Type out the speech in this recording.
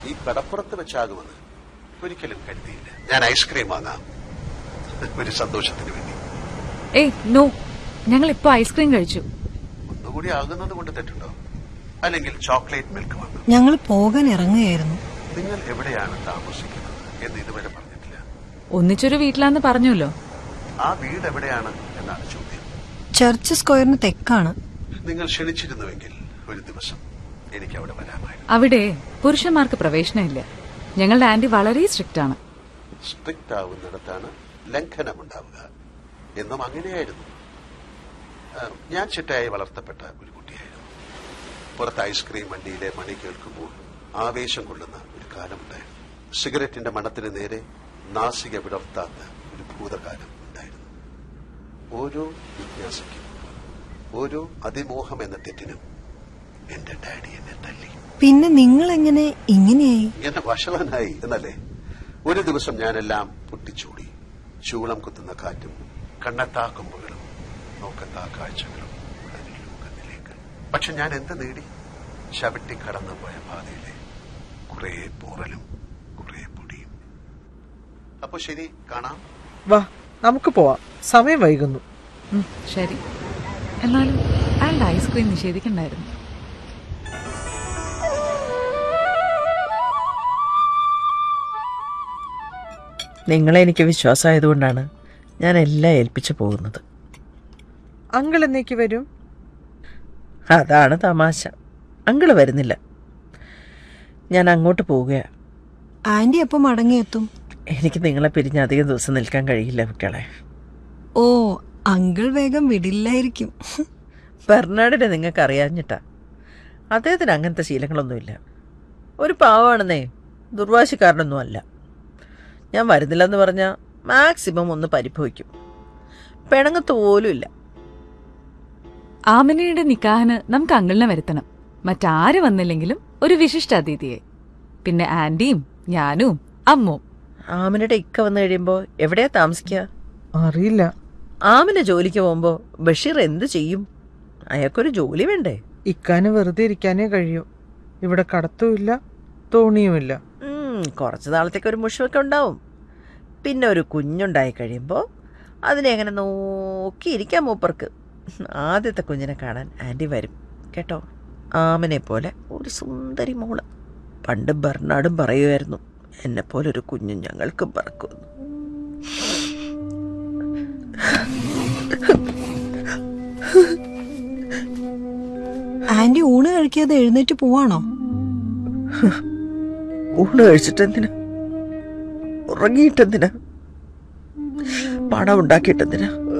ഈ കടപ്പുറത്ത് വെച്ചാകുമെന്ന് ഒരിക്കലും കരുതിയില്ല ഞാൻ ഐസ്ക്രീം വാങ്ങാം ഒരു സന്തോഷത്തിന് വേണ്ടി ഏയ് നോ ഞങ്ങൾ ഇപ്പൊ ഐസ്ക്രീം കഴിച്ചു ഒന്നുകൂടി ആകുന്നത് കൊണ്ട് തെറ്റുണ്ടോ അല്ലെങ്കിൽ ചോക്ലേറ്റ് മിൽക്ക് വാങ്ങാം ഞങ്ങൾ പോകാൻ ഇറങ്ങുകയായിരുന്നു നിങ്ങൾ എവിടെയാണ് താമസിക്കുന്നത് എന്ന് ഇതുവരെ പറഞ്ഞിട്ടില്ല ഒന്നിച്ചൊരു വീട്ടിലാന്ന് പറഞ്ഞല്ലോ ആ വീട് എവിടെയാണ് എന്നാണ് ചോദ്യം ചർച്ച് സ്ക്വയറിന് തെക്കാണ് നിങ്ങൾ ക്ഷണിച്ചിരുന്നുവെങ്കിൽ ഒരു ദിവസം എനിക്ക് അവിടെ വരാമായിരുന്നു അവിടെ പുരുഷന്മാർക്ക് പ്രവേശനമില്ല ഞങ്ങളുടെ ആന്റി വളരെ സ്ട്രിക്റ്റ് ആണ് സ്ട്രിക്റ്റ് ആവുന്നിടത്താണ് ലംഘനമുണ്ടാവുക എന്നും അങ്ങനെയായിരുന്നു ആ, ഞാൻ ചിട്ടയായി വളർത്തപ്പെട്ട ഒരു കുട്ടിയായിരുന്നു പുറത്ത് ഐസ്ക്രീം വണ്ടിയിലെ മണി കേൾക്കുമ്പോൾ ആവേശം കൊള്ളുന്ന ഒരു കാലമുണ്ടായിരുന്നു സിഗരറ്റിന്റെ മണത്തിന് നേരെ നാസിക വിടർത്താത്ത ഒരു ഭൂതകാലം ഉണ്ടായിരുന്നു ഓരോ ജിജ്ഞാസയ്ക്കും ഓരോ അതിമോഹം എന്ന തെറ്റിനും എന്റെ ഡാഡി എന്നെ തല്ലി പിന്നെ നിങ്ങൾ എങ്ങനെ ഇങ്ങനെയായി എന്നെ വഷളനായി എന്നല്ലേ ഒരു ദിവസം ഞാനെല്ലാം പൊട്ടിച്ചൂടി ചൂളം കുത്തുന്ന കാറ്റും കണ്ണെത്താ കൊമ്പുകളും നോക്കത്താ കാഴ്ചകളും ഉടനിലും കണ്ണിലേക്ക് പക്ഷെ ഞാൻ എന്ത് നേടി ചവിട്ടി കടന്നു പോയ പാതയിലെ കുറെ പോറലും കുറെ പൊടിയും അപ്പൊ ശരി കാണാം വാ നമുക്ക് പോവാം സമയം വൈകുന്നു ഉം, ശരി എന്നാലും അയാളുടെ ഐസ്ക്രീം നിഷേധിക്കണ്ടായിരുന്നു നിങ്ങളെ എനിക്ക് വിശ്വാസമായതുകൊണ്ടാണ് ഞാൻ എല്ലാം ഏൽപ്പിച്ചു പോകുന്നത് അങ്കിൾ എന്നേക്ക് വരും അതാണ് തമാശ അങ്കിള് വരുന്നില്ല ഞാൻ അങ്ങോട്ട് പോവുകയാണ് ആന്റി എപ്പം മടങ്ങിയെത്തും എനിക്ക് നിങ്ങളെ പിരിഞ്ഞ് അധികം ദിവസം നിൽക്കാൻ കഴിയില്ല കുട്ടികളെ ഓ അങ്കിൾ വേഗം വിടില്ലായിരിക്കും ബെർണാഡിനെ നിങ്ങൾക്ക് അറിയാഞ്ഞിട്ടാ അദ്ദേഹത്തിന് അങ്ങനത്തെ ശീലങ്ങളൊന്നുമില്ല ഒരു പാവമാണെന്നേ ദുർവാശിക്കാരനൊന്നും അല്ല ഞാൻ വരുന്നില്ലെന്ന് പറഞ്ഞാൽ മാക്സിമം ഒന്ന് പരിഭവിക്കും പിണങ്ങത്ത് പോലും ഇല്ല ആമിനയുടെ നിക്കാഹിന് നമുക്ക് അങ്കിളിനെ വരുത്തണം മറ്റാര് വന്നില്ലെങ്കിലും ഒരു വിശിഷ്ട അതിഥിയെ പിന്നെ ആന്റിയും ഞാനും അമ്മും ആമിനയുടെ ഇക്ക വന്നു കഴിയുമ്പോൾ എവിടെയാ താമസിക്കുക അറിയില്ല ആമിന ജോലിക്ക് പോകുമ്പോൾ ബഷീർ എന്ത് ചെയ്യും അയാൾക്കൊരു ജോലി വേണ്ടേ ഇക്കാന് വെറുതെ ഇരിക്കാനേ കഴിയൂ ഇവിടെ കടത്തുമില്ല തോണിയുമില്ല ഉം, കുറച്ച് നാളത്തേക്ക് ഒരു മുഷിവൊക്കെ ഉണ്ടാവും പിന്നെ ഒരു കുഞ്ഞുണ്ടായി കഴിയുമ്പോൾ അതിനെ എങ്ങനെ നോക്കിയിരിക്കാം മൂപ്പർക്ക് ആദ്യത്തെ കുഞ്ഞിനെ കാണാൻ ആൻറ്റി വരും കേട്ടോ ആമനെ പോലെ ഒരു സുന്ദരി മോള് പണ്ട് ബെർണാടും പറയുമായിരുന്നു എന്നെ പോലെ ഒരു കുഞ്ഞു ഞങ്ങൾക്ക് പറക്കുമെന്ന് ആന്റി ഊണ് കഴിക്കാതെ എഴുന്നേറ്റ് പോവാണോ ഊണ് കഴിച്ചിട്ടെന്തിനാ ഉറങ്ങിയിട്ടെന്തിനാ പണം ഉണ്ടാക്കിയിട്ടെന്തിനാ